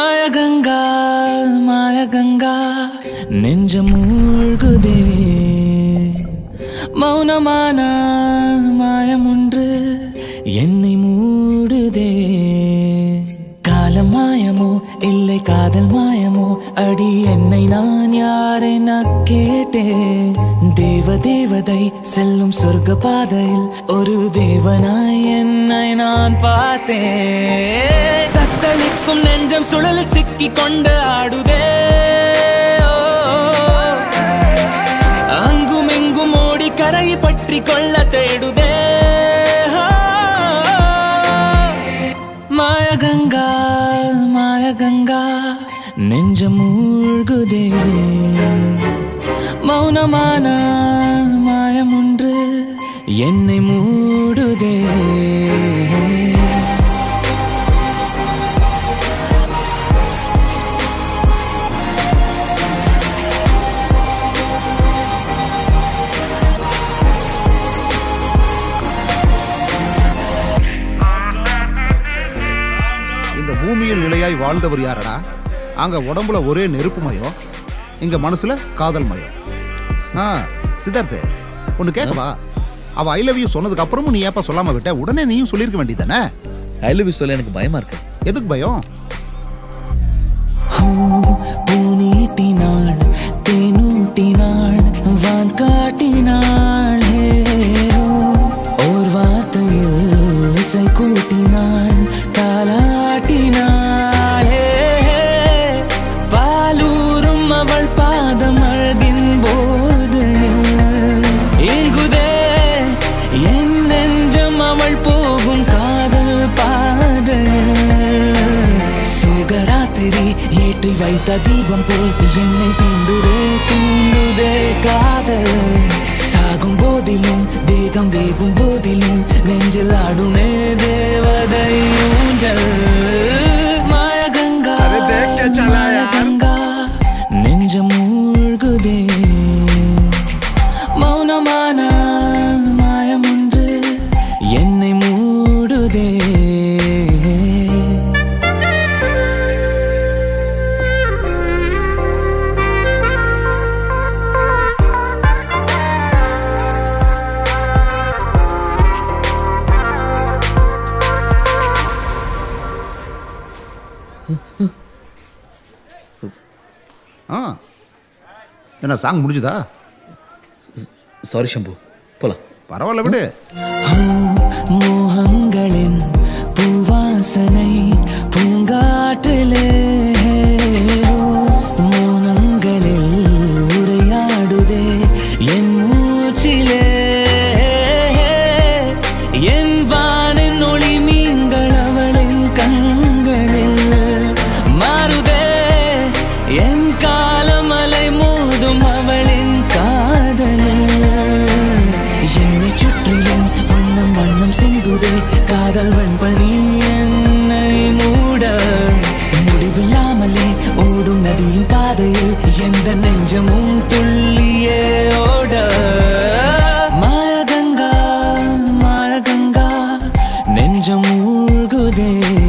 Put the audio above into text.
மாயகங்கா மாயகங்கா நெஞ்ச மூழ்குதே மௌனமான மாயம் ஒன்று என்னை மூடுதே காலம் மாயமோ இல்லை காதல் மாயமோ அடி என்னை நான் யாரென கேட்டேன் தேவ தேவதை செல்லும் சொர்க்க பாதையில் ஒரு தேவனாய் என்னை நான் பார்த்தேன் தத்தளிக்கும் நெஞ்சம் சுழலில் சிக்கி கொண்டு ஆடுதே ஓ, அங்கும் இங்கும் ஓடி கரையை பற்றி கொள்ள தேடுதே ஆ, மாயகங்கா மாயகங்கா நெஞ்ச மூழ்குதே மௌனமான மாயம் ஒன்று என்னை மூடுதே இந்த பூமியில் நிலையாய் வாழ்ந்தவர் யாரடா அங்க உடம்புல ஒரே நெருப்பு மயம் இங்க மனசுல காதல் மயம் ஆ சித்தார்த்து ஒன்று கேட்கவா அவ ஐ லவ் யூ சொன்னதுக்கு அப்புறமும் நீ ஏப்பா சொல்லாம விட்ட உடனே நீயும் சொல்லியிருக்க வேண்டியதானே ஐ லவ் யூ சொல்ல எனக்கு பயமா இருக்கு எதுக்கு பயம் பூநீட்டினாள் தேனூட்டினாள் வான் காட்டினாள் ஹே, ஓ. ஓர் வார்த்தையில் இசை கூட்டினாள் தாலாட்டினாள் ஹே, ஹே. பாலூரும் அவள் பாதம் அழகின் போது ஏங்குதே என் நெஞ்சம் அவள் போகும் காதல் பாதையில் சுகராத்திரி ஏற்றி வைத்த தீபம் போல் என்னை தீண்டுதே தூண்டுதே காதல் சாகும் போதிலும் தேகம் வேகும் போதிலும் நெஞ்சில் ஆடுமே தேவதை ஊஞ்சல் மாயகங்கா மாயகங்கா நெஞ்ச மூழ்குதே மௌனமான மாயம் ஒன்று என்னை மூடுதே ஆ என்ன சாங் முடிஞ்சுதா சாரி ஷம்பு போலாம் பரவாயில்ல விடு மோகங்களின் பூவாசனை பூங்காற்றிலே மௌனங்களில் உரையாடுதே என் மூச்சிலே என் வானின் ஒளி மீன்கள் அவளின் கண்களில் மாறுதே என் காலமலை மோதும் அவளின் காதலில் என்னை சுற்றிலும் வண்ணம் வண்ணம் சிந்துதே காதல் வன்பனி என்னை மூட முடிவில்லாமலே ஓடும் நதியின் பாதையில் எந்த நெஞ்சமும் துள்ளியே ஓட மாயகங்கா மாயகங்கா நெஞ்சம் மூழ்குதே